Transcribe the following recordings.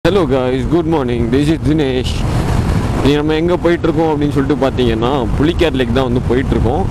Hello guys good morning this is Dinesh நீ நம்ம எங்கே போயிட்டுருக்கோம் அப்படின்னு சொல்லிட்டு பார்த்தீங்கன்னா புலிக்காட் லேக் தான் வந்து போயிட்டுருக்கோம்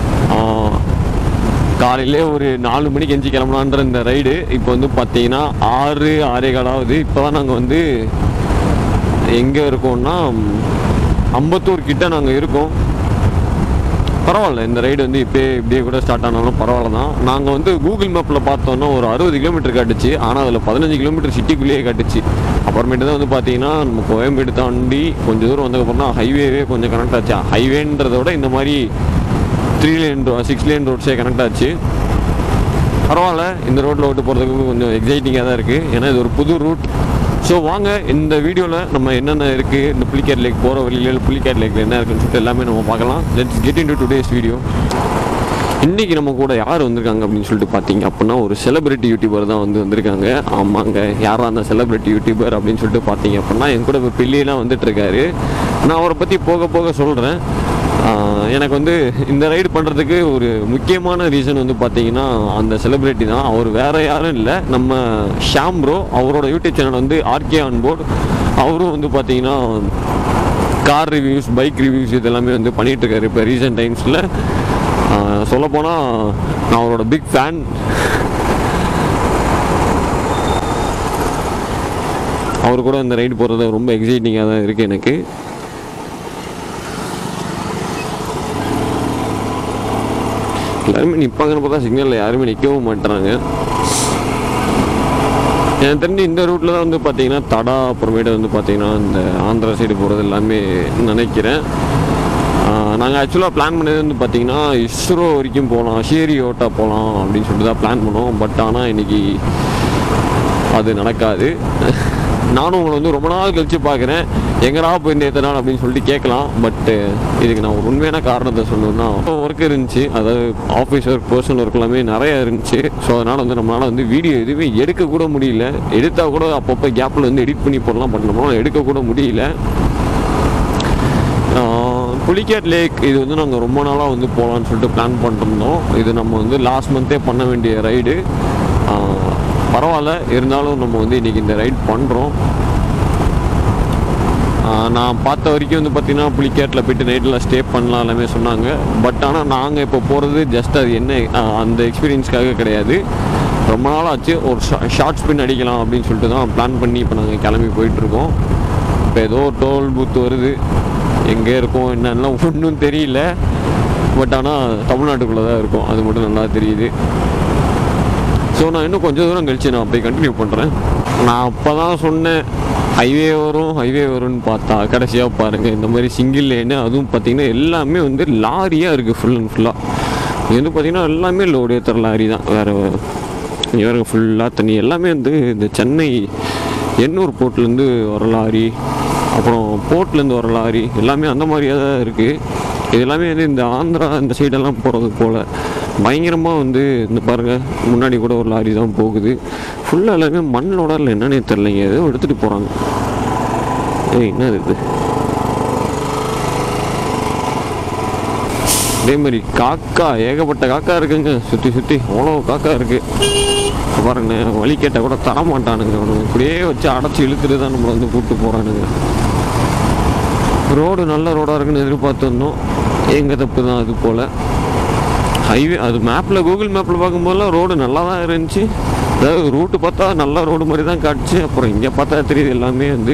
காலையிலே ஒரு நாலு மணிக்கு எஞ்சி கிளம்பலான்ற இந்த ரைடு இப்போ வந்து பார்த்தீங்கன்னா ஆறு ஆறே காலாவது இப்போ தான் நாங்கள் வந்து எங்கே இருக்கோம்னா அம்பத்தூர் கிட்ட நாங்கள் இருக்கோம் பரவாயில்ல இந்த ரைடு வந்து இப்போ இப்படியே கூட ஸ்டார்ட் ஆனாலும் பரவாயில்ல தான் நாங்கள் வந்து கூகுள் மேப்பில் பார்த்தோன்னா ஒரு அறுபது கிலோமீட்டர் காட்டுச்சு ஆனால் அதில் பதினஞ்சு கிலோமீட்டர் சிட்டிக்குள்ளேயே காட்டுச்சு அப்புறமேட்டு தான் வந்து பார்த்தீங்கன்னா நம்ம கோயம்பேடு தாண்டி கொஞ்சம் தூரம் வந்ததுக்கப்புறம் தான் ஹைவேவே கொஞ்சம் கனெக்ட் ஆச்சு ஹைவேன்றத விட இந்த மாதிரி த்ரீ லேன் சிக்ஸ் லேன் ரோட்ஸே கனெக்ட் ஆச்சு பரவாயில்ல இந்த ரோட்டில் ஓட்டு போகிறதுக்கு கொஞ்சம் எக்ஸைட்டிங்காக தான் இருக்குது ஏன்னா இது ஒரு புது ரூட் ஸோ வாங்க இந்த வீடியோவில் நம்ம என்னென்ன இருக்குது இந்த புலிக்கேட் லேக் போகிற வழியில் புலிக்கேட் லேக்கில் என்ன இருக்குன்னு சொல்லிட்டு எல்லாமே நம்ம பார்க்கலாம் let's get into today's video இன்றைக்கி நம்ம கூட யார் வந்திருக்காங்க அப்படின்னு சொல்லிட்டு பார்த்தீங்க அப்படின்னா ஒரு செலிபிரிட்டி யூடியூபர் தான் வந்து வந்திருக்காங்க ஆமாங்க யாரா அந்த செலிபிரிட்டி யூடியூபர் அப்படின்னு சொல்லிட்டு பார்த்தீங்க அப்படின்னா என் கூட இப்போ பிள்ளையெல்லாம் வந்துட்டு இருக்காரு நான் அவரை பற்றி போக போக சொல்கிறேன் எனக்கு வந்து இந்த ரைடு பண்ணுறதுக்கு ஒரு முக்கியமான ரீசன் வந்து பார்த்தீங்கன்னா அந்த செலிபிரிட்டி தான் அவர் வேற யாரும் இல்லை நம்ம ஷாம் ப்ரோ அவரோட யூடியூப் சேனல் வந்து ஆர்கே ஆன் போர்டு அவரும் வந்து பார்த்தீங்கன்னா கார் ரிவ்யூஸ் பைக் ரிவ்யூஸ் இதெல்லாமே வந்து பண்ணிட்டு இருக்காரு இப்போ ரீசெண்ட் டைம்ஸில் சொல்லப்போனால் நான் அவரோட பிக் ஃபேன் அவர் கூட இந்த ரைடு போகிறது ரொம்ப எக்ஸைட்டிங்காக தான் இருக்குது எனக்கு எல்லாருமே நிற்பாங்கன்னு பார்த்தா சிக்னலில் யாருமே நிற்கவும் மாட்டுறாங்க எனக்கு தெரிஞ்சு இந்த ரூட்டில் தான் வந்து பார்த்தீங்கன்னா தடா அப்புறமேட்டு வந்து பார்த்தீங்கன்னா இந்த ஆந்திரா சைடு போகிறது எல்லாமே நினைக்கிறேன் நாங்கள் ஆக்சுவலாக பிளான் பண்ணது வந்து பார்த்தீங்கன்னா இஸ்ரோ வரைக்கும் போகலாம் ஷேரி ஓட்டா போகலாம் அப்படின்னு சொல்லிட்டு தான் பிளான் பண்ணோம் பட் ஆனால் இன்னைக்கு அது நடக்காது நானும் உங்களை வந்து ரொம்ப நாள் கழிச்சு பார்க்குறேன் எங்கடா போயிருந்த எத்தனை நாள் அப்படின்னு சொல்லிட்டு கேட்கலாம் பட்டு இதுக்கு நான் ஒரு உண்மையான காரணத்தை சொல்லணும்னா ஒர்க் இருந்துச்சு அதாவது ஆஃபீஸ் ஒர்க் பர்சனல் ஒர்க் எல்லாமே நிறைய இருந்துச்சு ஸோ அதனால் வந்து நம்மளால் வந்து வீடியோ எதுவுமே எடுக்க கூட முடியல எடுத்தால் கூட அப்பப்போ கேப்பில் வந்து எடிட் பண்ணி போடலாம் பட் நம்மளால் எடுக்க கூட முடியல புலிகேட் லேக் இது வந்து நாங்கள் ரொம்ப நாளாக வந்து போகலான்னு சொல்லிட்டு பிளான் பண்ணிருந்தோம் இது நம்ம வந்து லாஸ்ட் மந்த்தே பண்ண வேண்டிய ரைடு பரவாயில்ல இருந்தாலும் நம்ம வந்து இன்றைக்கி இந்த ரைட் பண்ணுறோம் நான் பார்த்த வரைக்கும் வந்து பார்த்திங்கன்னா புலிக்கேட்டில் போயிட்டு நைட்டில் ஸ்டே பண்ணலாம் எல்லாமே சொன்னாங்க பட் ஆனால் நாங்கள் இப்போ போகிறது ஜஸ்ட் அது என்ன அந்த எக்ஸ்பீரியன்ஸ்க்காக கிடையாது ரொம்ப நாள் ஆச்சு ஒரு ஷார்ட் ஸ்பின் அடிக்கலாம் அப்படின்னு சொல்லிட்டு தான் பிளான் பண்ணி இப்போ நாங்கள் கிளம்பி போயிட்டுருக்கோம் இப்போ ஏதோ டோல் பூத் வருது எங்கே இருக்கோம் என்னெல்லாம் ஒன்றும் தெரியல பட் ஆனால் தமிழ்நாட்டுக்குள்ளே தான் இருக்கும் அது மட்டும் நல்லா தெரியுது ஸோ நான் இன்னும் கொஞ்சம் தூரம் கழிச்சு நான் அப்படியே கண்டினியூ பண்ணுறேன் நான் அப்போ தான் சொன்னேன் ஹைவே வரும் ஹைவே வரும்னு பார்த்தா கடைசியாக பாருங்கள் இந்த மாதிரி சிங்கிள் லேனு அதுவும் பார்த்திங்கன்னா எல்லாமே வந்து லாரியாக இருக்குது ஃபுல் அண்ட் ஃபுல்லாக இது வந்து பார்த்திங்கன்னா எல்லாமே லோடு ஏற்றுற லாரி தான் வேறு வேறு ஃபுல்லாக தண்ணி எல்லாமே வந்து இந்த சென்னை எண்ணூர் போர்ட்லேருந்து வர லாரி அப்புறம் போர்ட்லேருந்து வர லாரி எல்லாமே அந்த மாதிரியாக தான் இருக்குது இது எல்லாமே வந்து இந்த ஆந்திரா இந்த சைடெல்லாம் போகிறது போல் பயங்கரமாக வந்து இந்த பாருங்கள் முன்னாடி கூட ஒரு லாரி தான் போகுது ஃபுல்லாக எல்லாமே மண்ணோட இல்லை என்னன்னே தெரிலங்க ஏதோ எடுத்துகிட்டு போகிறாங்க ஏய் என்ன இது அதே மாதிரி காக்கா ஏகப்பட்ட காக்கா இருக்குங்க சுற்றி சுற்றி அவ்வளோ காக்கா இருக்குது பாருங்க வழி கேட்டால் கூட தரமாட்டானுங்க அவனுங்க இப்படியே வச்சு அடைச்சி இழுத்துட்டு தான் நம்மளை வந்து கூப்பிட்டு போகிறானுங்க ரோடு நல்ல ரோடாக இருக்குன்னு எதிர்பார்த்து வந்தோம் எங்கள் தப்பு தான் அது போல் ஹைவே அது மேப்பில் கூகுள் மேப்பில் பார்க்கும்போதெல்லாம் ரோடு நல்லா தான் இருந்துச்சு அதாவது ரூட்டு பார்த்தா நல்ல ரோடு மாதிரி தான் காட்டுச்சு அப்புறம் இங்கே பார்த்தா தெரியுது எல்லாமே வந்து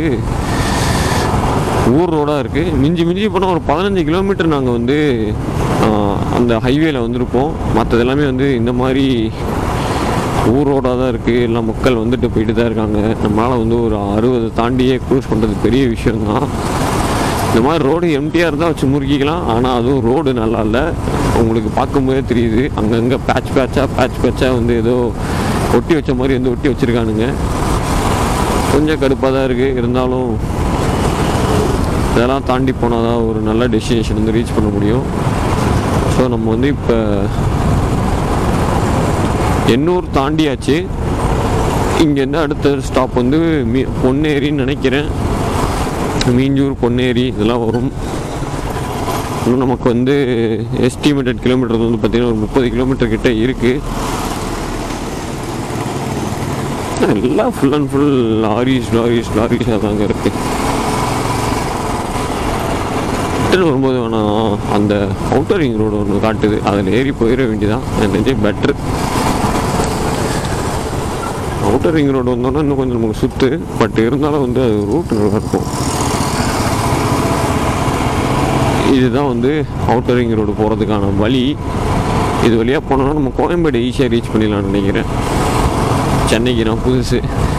ஊர் ரோடாக இருக்குது மிஞ்சி மிஞ்சி போனால் ஒரு பதினஞ்சு கிலோமீட்டர் நாங்கள் வந்து அந்த ஹைவேல வந்திருப்போம் மற்றது எல்லாமே வந்து இந்த மாதிரி ஊர் ரோடாக தான் இருக்குது எல்லாம் மக்கள் வந்துட்டு போயிட்டு தான் இருக்காங்க நம்மளால் வந்து ஒரு அறுபது தாண்டியே க்ரூஸ் பண்ணுறது பெரிய விஷயம்தான் இந்த மாதிரி ரோடு எம்டிஆர் இருந்தால் வச்சு முறுக்கிக்கலாம் ஆனால் அதுவும் ரோடு நல்லா இல்லை உங்களுக்கு பார்க்கும்போதே தெரியுது அங்கங்கே பேட்ச் பேட்சாக பேட்ச் பேட்சாக வந்து ஏதோ ஒட்டி வச்ச மாதிரி வந்து ஒட்டி வச்சுருக்கானுங்க கொஞ்சம் கடுப்பாக தான் இருக்குது இருந்தாலும் இதெல்லாம் தாண்டி போனால் தான் ஒரு நல்ல டெஸ்டினேஷன் வந்து ரீச் பண்ண முடியும் ஸோ நம்ம வந்து இப்போ எண்ணூர் தாண்டியாச்சு இங்கேருந்து அடுத்த ஸ்டாப் வந்து மீ பொன்னேரின்னு நினைக்கிறேன் மீஞ்சூர் பொன்னேரி இதெல்லாம் வரும் இன்னும் நமக்கு வந்து எஸ்டிமேட்டட் கிலோமீட்டர் வந்து பார்த்திங்கன்னா ஒரு முப்பது கிலோமீட்டர் கிட்ட இருக்குது எல்லாம் full and full lorries lorries லாரிஸாக தாங்க இருக்கு ரிட்டர்ன் வரும்போது வேணால் அந்த அவுட்டர் ரிங் ரோடு ஒன்று காட்டுது அதில் ஏறி போயிட வேண்டியதான் எனக்கு பெட்ரு அவுட்டர் ரிங் ரோடு வந்தோன்னா இன்னும் கொஞ்சம் நமக்கு சுற்று பட் இருந்தாலும் வந்து அது ரூட் நல்லா இருக்கும் இதுதான் வந்து அவுட்டர் ரிங் ரோடு போகிறதுக்கான வழி இது வழியாக போனோம்னா நம்ம கோயம்பேடு ஈஸியாக ரீச் பண்ணிடலாம்னு நினைக்கிறேன் சென்னைக்கு நான் புதுசு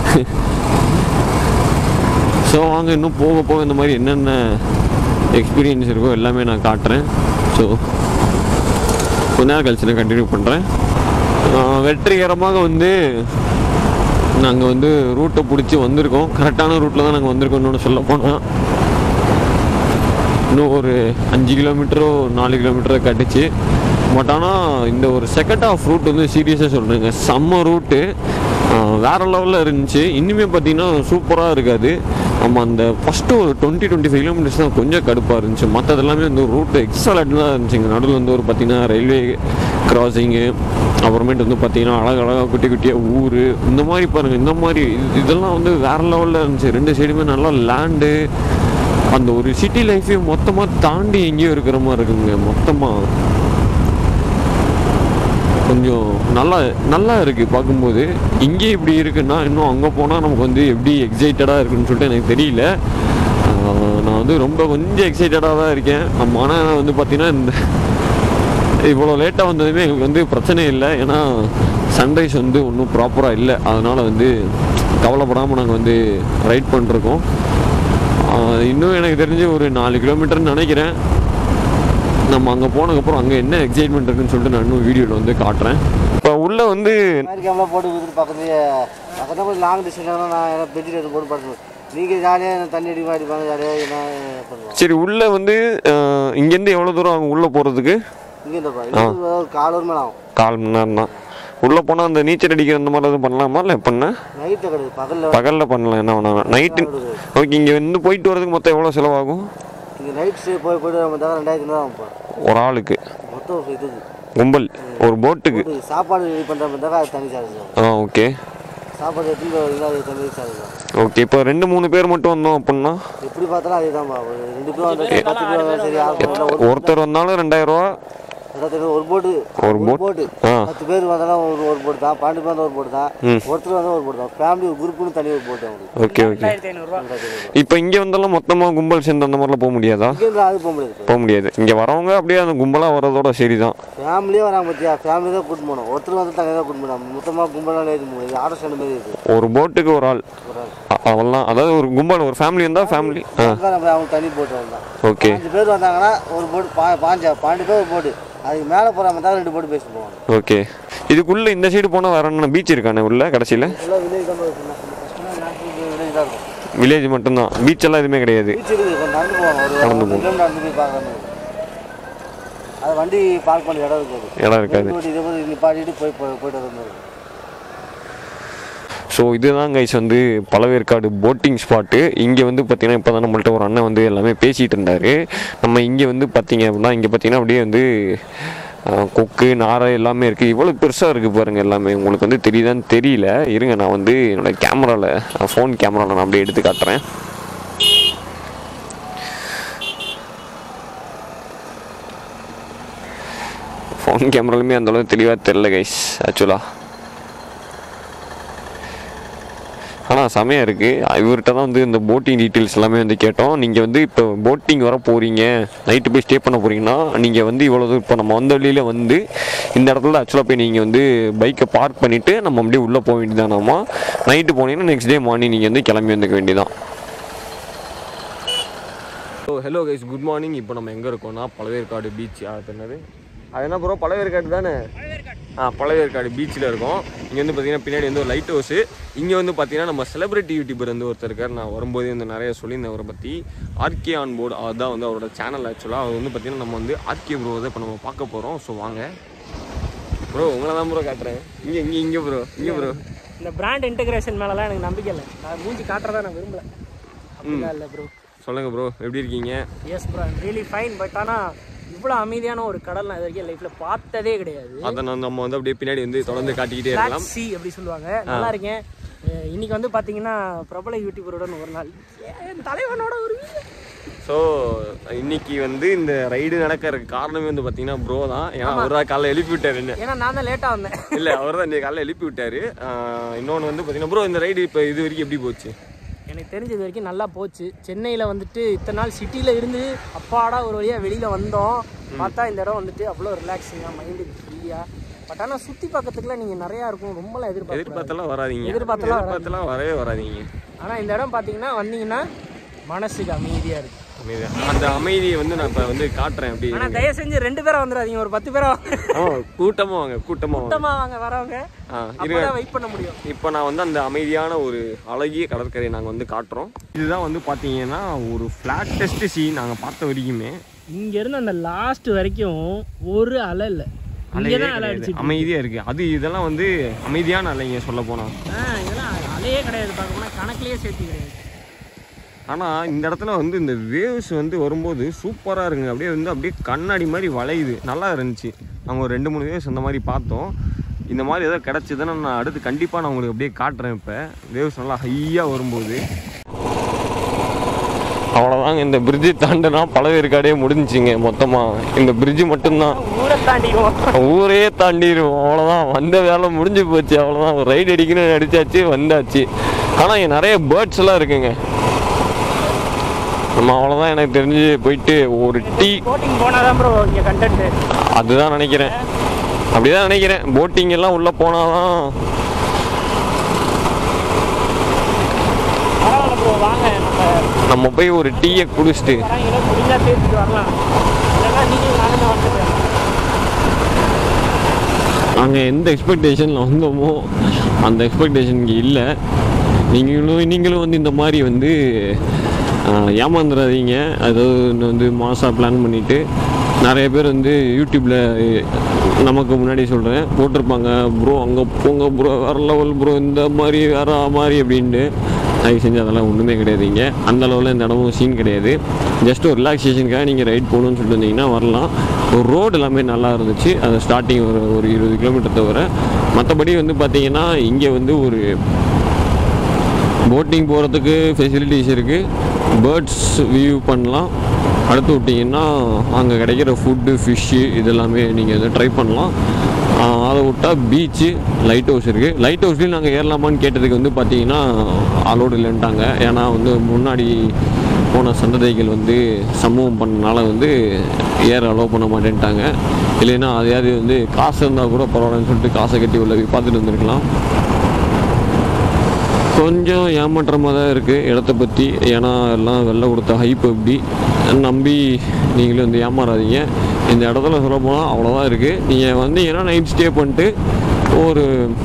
ஸோ வாங்க இன்னும் போக போக இந்த மாதிரி என்னென்ன எக்ஸ்பீரியன்ஸ் இருக்கோ எல்லாமே நான் காட்டுறேன் ஸோ கொஞ்ச நேரம் கழிச்சு நான் கண்டினியூ பண்ணுறேன் வெற்றிகரமாக வந்து நாங்கள் வந்து ரூட்டை பிடிச்சி வந்திருக்கோம் கரெக்டான ரூட்டில் தான் நாங்கள் வந்திருக்கோம்னு சொல்ல போனால் இன்னும் ஒரு அஞ்சு கிலோமீட்டரோ நாலு கிலோமீட்டரோ கட்டுச்சு பட் ஆனால் இந்த ஒரு செகண்ட் ஆஃப் ரூட் வந்து சீரியஸாக சொல்கிறேங்க செம்ம ரூட்டு வேறு லெவலில் இருந்துச்சு இனிமேல் பார்த்தீங்கன்னா சூப்பராக இருக்காது நம்ம அந்த ஃபஸ்ட்டு ஒரு டுவெண்ட்டி டுவெண்ட்டி ஃபைவ் கிலோமீட்டர்ஸ் தான் கொஞ்சம் கடுப்பாக இருந்துச்சு மற்றது எல்லாமே வந்து ரூட் எக்ஸலண்ட் தான் இருந்துச்சுங்க நடுவில் வந்து ஒரு பார்த்தீங்கன்னா ரயில்வே கிராசிங்கு அப்புறமேட்டு வந்து பார்த்தீங்கன்னா அழகழகாக குட்டி குட்டியாக ஊர் இந்த மாதிரி பாருங்கள் இந்த மாதிரி இது- இதெல்லாம் வந்து வேறு லெவலில் இருந்துச்சு ரெண்டு சைடுமே நல்லா லேண்டு அந்த ஒரு சிட்டி லைஃபையும் மொத்தமாக தாண்டி எங்கேயோ இருக்கிற மாதிரி இருக்குங்க மொத்தமாக கொஞ்சம் நல்லா நல்லா இருக்குது பார்க்கும்போது இங்கே இப்படி இருக்குன்னா இன்னும் அங்கே போனால் நமக்கு வந்து எப்படி எக்ஸைட்டடாக இருக்குன்னு சொல்லிட்டு எனக்கு தெரியல ஆஹ் நான் வந்து ரொம்ப கொஞ்சம் எக்ஸைட்டடாக தான் இருக்கேன் நம்ம ஆனால் வந்து பார்த்தீங்கன்னா இந்த இவ்வளோ லேட்டாக வந்ததுமே எங்களுக்கு வந்து பிரச்சனை இல்லை ஏன்னா சன்ரைஸ் வந்து ஒன்றும் ப்ராப்பராக இல்லை அதனால் வந்து கவலைப்படாமல் நாங்கள் வந்து ரைட் பண்ணிருக்கோம் ஆஹ் இன்னும் எனக்கு தெரிஞ்சு ஒரு நாலு கிலோமீட்டர்னு நினைக்கிறேன் நம்ம அங்கே போனதுக்கப்புறம் அங்கே என்ன எக்ஸைட்மெண்ட் இருக்குன்னு சொல்லிட்டு நான் இன்னும் வீடியோவில் வந்து காட்டுறேன் இப்போ உள்ளே வந்து மாதிரி கேமரா போட்டு கொடுத்துட்டு பக்கத்துலேயே பக்கத்தில் கொஞ்சம் லாங் டிஸ்டன்ஸ் நான் ஏன்னா பெட்ஷீட் எடுத்து போட்டு படுத்துவேன் நீங்கள் ஜாலியாக தண்ணி அடிப்பா அடிப்பாங்க ஜாலியாக என்ன பண்ணுவோம் சரி உள்ளே வந்து ஆஹ் இங்கேருந்து எவ்வளோ தூரம் ஆகும் உள்ளே போகிறதுக்கு இங்கே இல்லைப்பா இது ஒரு கால் ஒரு மணி ஆகும் கால் மணி நேரம் தான் உள்ளே போனால் அந்த நீச்சல் அடிக்கிற அந்த மாதிரி எதுவும் பண்ணலாமா இல்லை பண்ண நைட்டில் கிடையாது பகலில் பகலில் பண்ணலாம் என்ன வேணாலும் நைட்டு ஓகே இங்கே வந்து போயிட்டு வரதுக்கு மொத்தம் எவ்வளோ செலவாகும் இங்கே நைட் ஸ்டே போய் போய்ட்டு நம்ம தவிர ரெண்டாயிரத்தி ஐநூறு ஆகும்ப்பா ஒரு ஆளுக்கு மொத்தம் ஒரு இதுக்கு கும்பல் ஒரு போட்டுக்கு இது சாப்பாடு ரெடி பண்ணுற மாதிரி தவிர அது தனி சார்ஜ் தான் ஆ ஓகே சாப்பாடு எடுத்துட்டு இல்லை அது தனி சார்ஜ் தான் ஓகே இப்போ ரெண்டு மூணு பேர் மட்டும் வந்தோம் அப்படின்னா எப்படி பார்த்தாலும் அதே தான்ப்பா ஒரு ரெண்டு பேரும் வந்தாலும் பத்து பேர் வந்தாலும் சரி ஆறு பேர் வந்தாலும் ஒரு ஒருத்தர் வந்தாலும் ரெண்டாயிரம் ரூபா ரெண்டாயிரத்தி ஐநூறு ஒரு போட்டு ஒரு boat? போட்டு ஆ. பத்து பேர் வந்தாலும் ஒரு ஒரு போட்டு தான் பன்னெண்டு பேர் வந்தால் ஒரு போட்டு தான் ஒருத்தர் வந்தால் ஒரு போட்டு தான் ஃபேமிலி ஒரு குரூப்புன்னு தனி ஒரு போட்டு அவங்களுக்கு ஓகே ஓகே ரெண்டாயிரத்தி ஐநூறு இப்போ இங்கே வந்தாலும் மொத்தமாக கும்பல் சேர்ந்து அந்த மாதிரிலாம் போக முடியாதா இங்கேருந்து அது போக முடியாது போக முடியாது இங்கே வரவங்க அப்படியே அந்த கும்பலாக வர்றதோட சரி தான் ஃபேமிலியே வராங்க பார்த்தியா ஃபேமிலி தான் கூட்டு போகணும் ஒருத்தர் வந்து தனியாக தான் கூட்டு போகணும் மொத்தமாக கும்பலாக ஏற்றி முடியாது ஆட்டோ ஸ்டாண்ட் மாதிரி இருக்குது ஒரு போட்டுக்கு ஒரு ஆள் ஒரு ஆள் அ- அவ்வளோதான் அதாவது ஒரு கும்பல் ஒரு ஃபேமிலி இருந்தால் ஃபேமிலி ஆ அக்கா நம்ம அவங்க தனி போட்டு வந்தான் ஓகே அஞ்சு பேர் வந்தாங்கன்னா ஒரு போட்டு பா பாஞ்சா பன்னெண்டு பேர் ஒரு போட்டு அதுக்கு மேலே போகிறாம தான் ரெண்டு போட்டு பேசிட்டு போவாங்க ஓகே இதுக்குள்ளே இந்த சைடு போனால் வேற என்ன பீச் இருக்கானே உள்ள கடைசியில் எல்லாம் வில்லேஜ் தான் போய் வில்லேஜ் தான் இருக்கும் வில்லேஜ் மட்டும்தான் பீச் எல்லாம் எதுவுமே கிடையாது பீச் இருக்குது கொஞ்சம் நடந்து போவாங்க ஒரு நடந்து ஒரு கிலோமீட்டர் நடந்து போய் பார்க்கணும் அது வண்டி பார்க் பண்ண இடம் இருக்காது இடம் இருக்காது ரோடு இதே மாதிரி நிப்பாட்டிட்டு போய் போய் போயிட்டு வர மாதிரி இருக்கும் ஸோ இதுதான் கைஸ் வந்து பழவேற்காடு போட்டிங் ஸ்பாட்டு இங்கே வந்து பார்த்தீங்கன்னா இப்போ தான் நம்மள்ட்ட ஒரு அண்ணன் வந்து எல்லாமே பேசிகிட்டு இருந்தார் நம்ம இங்கே வந்து பார்த்தீங்க அப்படின்னா இங்கே பார்த்தீங்கன்னா அப்படியே வந்து அஹ், கொக்கு நாரை எல்லாமே இருக்குது இவ்வளோ பெருசாக இருக்குது பாருங்கள் எல்லாமே உங்களுக்கு வந்து தெரியுதான்னு தெரியல இருங்க நான் வந்து என்னோடய கேமராவில் ஃபோன் கேமராவில் நான் அப்படியே எடுத்து காட்டுறேன் ஃபோன் கேமராலுமே அந்த அளவுக்கு தெளிவாக தெரில கைஸ் ஆக்சுவலாக ஆனால் செமையாக இருக்குது இவர்கிட்ட தான் வந்து இந்த போட்டிங் டீட்டெயில்ஸ் எல்லாமே வந்து கேட்டோம் நீங்கள் வந்து இப்போ போட்டிங் வர போகிறீங்க நைட்டு போய் ஸ்டே பண்ண போகிறீங்கன்னா நீங்கள் வந்து இவ்வளோ தூரம் இப்போ நம்ம வந்த வழியில் வந்து இந்த இடத்துல ஆக்சுவலாக போய் நீங்கள் வந்து பைக்கை பார்க் பண்ணிவிட்டு நம்ம அப்படியே உள்ளே போக வேண்டியதானாமா நைட்டு போனீங்கன்னா நெக்ஸ்ட் டே மார்னிங் நீங்கள் வந்து கிளம்பி வந்துக்க வேண்டியதான் so hello guys good morning இப்போ நம்ம எங்கே இருக்கோம்னா பழவேற்காடு பீச் அது என்னது அது என்ன ப்ரோ பழவேற்காடு தானே ஆ பழவேற்காடு பீச்சில் இருக்கோம் இங்கே வந்து பார்த்தீங்கன்னா பின்னாடி வந்து ஒரு லைட் ஹவுஸு இங்கே வந்து பார்த்தீங்கன்னா நம்ம செலிபிரிட்டி யூடியூபர் வந்து ஒருத்தர் இருக்கார் நான் வரும்போதே வந்து நிறைய சொல்லியிருந்தேன் அவரை பற்றி ஆர்கே ஆன் போர்டு அதுதான் வந்து அவரோட சேனல் ஆக்சுவலாக அவர் வந்து பார்த்தீங்கன்னா நம்ம வந்து ஆர்கே ப்ரோ தான் இப்போ நம்ம பார்க்க போகிறோம் ஸோ வாங்க ப்ரோ உங்களை தான் ப்ரோ காட்டுறேன் இங்கே இங்கே இங்கே ப்ரோ இங்கே ப்ரோ இந்த பிராண்ட் இன்டகிரேஷன் மேலலாம் எனக்கு நம்பிக்கை இல்லை நான் மூஞ்சி காட்டுறதா நான் விரும்பல அப்படிலாம் இல்லை ப்ரோ சொல்லுங்கள் ப்ரோ எப்படி இருக்கீங்க yes bro really fine but ஆனால் இவ்வளோ அமைதியான ஒரு கடல் நான் இது வரைக்கும் லைஃப்பில் பார்த்ததே கிடையாது அதை நான் நம்ம வந்து அப்படியே பின்னாடி வந்து தொடர்ந்து காட்டிக்கிட்டே பிளாக் இருக்கலாம் சி அப்படி சொல்லுவாங்க நல்லா இருக்கேன் அஹ் இன்னைக்கு வந்து பார்த்தீங்கன்னா பிரபல யூடியூபருடன் ஒரு நாள் என் தலைவனோட ஒரு video. ஸோ இன்னைக்கு வந்து இந்த ரைடு நடக்கிறதுக்கு காரணமே வந்து பார்த்தீங்கன்னா ப்ரோ தான் ஏன்னா அவர் தான் காலைல எழுப்பி விட்டார் என்ன ஏன்னா நான் தான் லேட்டாக வந்தேன் இல்லை அவர் தான் இன்னைக்கு காலைல எழுப்பி விட்டாரு இன்னொன்று வந்து பார்த்தீங்கன்னா ப்ரோ இந்த ரைடு இப்போ இது வரைக்கும் எப்படி போச்சு எனக்கு தெரிஞ்சது வரைக்கும் நல்லா போச்சு சென்னையில் வந்துட்டு இத்தனை நாள் சிட்டியில் இருந்து அப்பாடா ஒரு வழியாக வெளியில் வந்தோம் பார்த்தா இந்த இடம் வந்துட்டு அவ்வளோ ரிலாக்ஸிங்காக மைண்டுக்கு ஃப்ரீயாக பட் ஆனால் சுற்றி பக்கத்துக்குலாம் நீங்கள் நிறையா இருக்கும் ரொம்பலாம் எதிர்பார்க்க எதிர்பார்த்தெல்லாம் வராதீங்க எதிர்பார்த்தெல்லாம் எதிர்பார்த்தெல்லாம் வரவே வராதீங்க ஆனால் இந்த இடம் பார்த்தீங்கன்னா வந்தீங்கன்னா மனசுக்கு அமைதியாக இருக்குது அமைதியா. அந்த அமைதியை வந்து நான் இப்போ வந்து காட்டுறேன் அப்படி ஆனால் தயவு செஞ்சு ரெண்டு பேரா வந்துடாதீங்க ஒரு பத்து பேரா வாங்க ஆ கூட்டமாக வாங்க கூட்டமாக வாங்க கூட்டமாக வாங்க வரவங்க ஆ அப்பதான் வெயிட் பண்ண முடியும் இப்போ நான் வந்து அந்த அமைதியான ஒரு அழகிய கடற்கரையை நாங்கள் வந்து காட்டுறோம் இதுதான் வந்து பார்த்தீங்கன்னா ஒரு ஃப்ளாட்டஸ்ட் சீன் நாங்கள் பார்த்த வரைக்குமே இங்க இருந்து அந்த லாஸ்ட் வரைக்கும் ஒரு அலை இல்லை இங்கே தான் அலை அடிச்சிட்டு அமைதியாக இருக்கு அது இதெல்லாம் வந்து அமைதியான அலைங்க சொல்ல போனால் ஆ இதெல்லாம் அலையே கிடையாது பார்க்க போனால் கணக்குலயே சேர்த்து கிடையாது ஆனால் இந்த இடத்துல வந்து இந்த வேவ்ஸ் வந்து வரும்போது சூப்பராக இருக்குங்க அப்படியே வந்து அப்படியே கண்ணாடி மாதிரி வளையுது நல்லா இருந்துச்சு அவங்க ஒரு ரெண்டு மூணு வேவ்ஸ் அந்த மாதிரி பார்த்தோம் இந்த மாதிரி ஏதாவது கிடச்சிதுன்னா நான் அடுத்து கண்டிப்பாக நான் உங்களுக்கு அப்படியே காட்டுறேன் இப்போ வேவ்ஸ் நல்லா ஹையாக வரும்போது அவ்வளோதாங்க இந்த பிரிட்ஜு தாண்டினா பழவேற்காடே முடிஞ்சுங்க மொத்தமாக இந்த பிரிட்ஜு மட்டும்தான் ஊரை தாண்டிடுவோம் ஊரே தாண்டிடுவோம் அவ்வளோதான் வந்த வேலை முடிஞ்சு போச்சு அவ்வளோதான் ஒரு ரைடு அடிக்கணும்னு அடிச்சாச்சு வந்தாச்சு ஆனால் இங்கே நிறைய பேர்ட்ஸ் எல்லாம் இருக்குங்க நம்ம அவ்வளோதான் எனக்கு தெரிஞ்சு போயிட்டு ஒரு டீ போட்டிங் போனாதான் ப்ரோ இங்கே கண்டென்ட் அதுதான் நினைக்கிறேன் அப்படிதான் நினைக்கிறேன் போட்டிங் எல்லாம் உள்ளே போனாதான் பரவாயில்ல ப்ரோ வாங்க நம்ம நம்ம போய் ஒரு டீயை குடிச்சிட்டு வராங்களோ முடிஞ்சா பேசிட்டு வரலாம் இல்லைன்னா நீங்களும் நானும் வந்துடுறேன் நாங்கள் எந்த எக்ஸ்பெக்டேஷனில் வந்தோமோ அந்த எக்ஸ்பெக்டேஷன் இங்கே இல்லை நீங்களும் நீங்களும் வந்து இந்த மாதிரி வந்து ஆஹ், ஏமாந்துடாதீங்க அதாவது இன்னும் வந்து மாதம் பிளான் பண்ணிவிட்டு நிறைய பேர் வந்து யூடியூப்பில் நமக்கு முன்னாடி சொல்கிறேன் போட்டிருப்பாங்க ப்ரோ அங்கே போங்க ப்ரோ வேறு லெவல் ப்ரோ இந்த மாதிரி வேற மாதிரி அப்படின்ட்டு தயவு செஞ்சு அதெல்லாம் ஒன்றுமே கிடையாதுங்க அந்த அளவில் இந்த இடமும் சீன் கிடையாது ஜஸ்ட் ஒரு ரிலாக்ஸேஷனுக்காக நீங்கள் ரைட் போகணும்னு சொல்லிட்டு வந்தீங்கன்னா வரலாம் ஒரு ரோடு எல்லாமே நல்லா இருந்துச்சு அது ஸ்டார்டிங் ஒரு ஒரு இருபது கிலோமீட்டர் தவிர மற்றபடி வந்து பார்த்தீங்கன்னா இங்கே வந்து ஒரு போட்டிங் போகிறதுக்கு ஃபெசிலிட்டிஸ் இருக்குது பேர்ட்ஸ் வியூ பண்ணலாம் அடுத்து விட்டிங்கன்னா அங்கே கிடைக்கிற ஃபுட்டு ஃபிஷ்ஷு இதெல்லாமே நீங்கள் வந்து ட்ரை பண்ணலாம் ஆஹ் அதை விட்டால் பீச்சு லைட் ஹவுஸ் இருக்குது லைட் ஹவுஸ்லேயும் நாங்கள் ஏறலாமான்னு கேட்டதுக்கு வந்து பார்த்தீங்கன்னா அலோடு இல்லைன்ட்டாங்க ஏன்னா வந்து முன்னாடி போன சந்ததிகள் வந்து சம்பவம் பண்ணனால வந்து ஏற அலோவ் பண்ண மாட்டேன்ட்டாங்க இல்லைன்னா அதையாவது வந்து காசு இருந்தால் கூட பரவாயில்லன்னு சொல்லிட்டு காசை கட்டி உள்ள போய் பார்த்துட்டு வந்திருக்கலாம் கொஞ்சம் ஏமாற்றமாக தான் இருக்குது இடத்த பற்றி ஏன்னா எல்லாம் வெளில கொடுத்த ஹைப் எப்படி நம்பி நீங்களும் வந்து ஏமாறாதீங்க இந்த இடத்துல சொல்ல போனால் அவ்வளோதான் இருக்குது நீங்கள் வந்தீங்கன்னா நைட் ஸ்டே பண்ணிட்டு ஒரு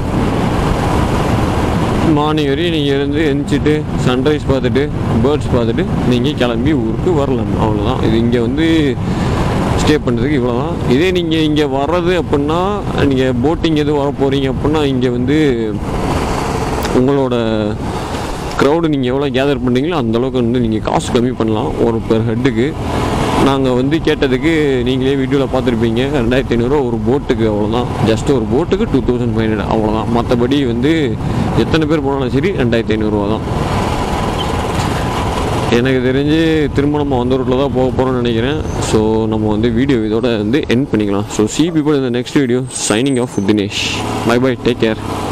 மார்னிங் வரையும் நீங்கள் இருந்து எந்திரிச்சிட்டு சன்ரைஸ் பார்த்துட்டு பேர்ட்ஸ் பார்த்துட்டு நீங்கள் கிளம்பி ஊருக்கு வரலாம் அவ்வளோதான் இது இங்கே வந்து ஸ்டே பண்ணுறதுக்கு இவ்வளோ தான் இதே நீங்கள் இங்கே வர்றது அப்படின்னா நீங்கள் போட்டிங் எதுவும் வர போகிறீங்க அப்படின்னா இங்கே வந்து உங்களோட க்ரௌடு நீங்கள் எவ்வளோ கேதர் பண்ணுறீங்களோ அந்த அளவுக்கு வந்து நீங்கள் காசு கம்மி பண்ணலாம் ஒரு பெர் ஹெட்டுக்கு நாங்கள் வந்து கேட்டதுக்கு நீங்களே வீடியோவில் பார்த்துருப்பீங்க ரெண்டாயிரத்தி ஐநூறுரூவா ஒரு போட்டுக்கு அவ்வளோதான் ஜஸ்ட் ஒரு போட்டுக்கு டூ தௌசண்ட் ஃபைவ் ஹண்ட்ரட் அவ்வளோதான் மற்றபடி வந்து எத்தனை பேர் போனாலும் சரி ரெண்டாயிரத்தி ஐநூறுரூவா தான் எனக்கு தெரிஞ்சு திரும்ப நம்ம வந்த ரூட்டில் தான் போக போகிறோம்னு நினைக்கிறேன் ஸோ நம்ம வந்து வீடியோ இதோட வந்து என் பண்ணிக்கலாம் ஸோ சி பீப்புள் இந்த next video signing off Dinesh bye bye take care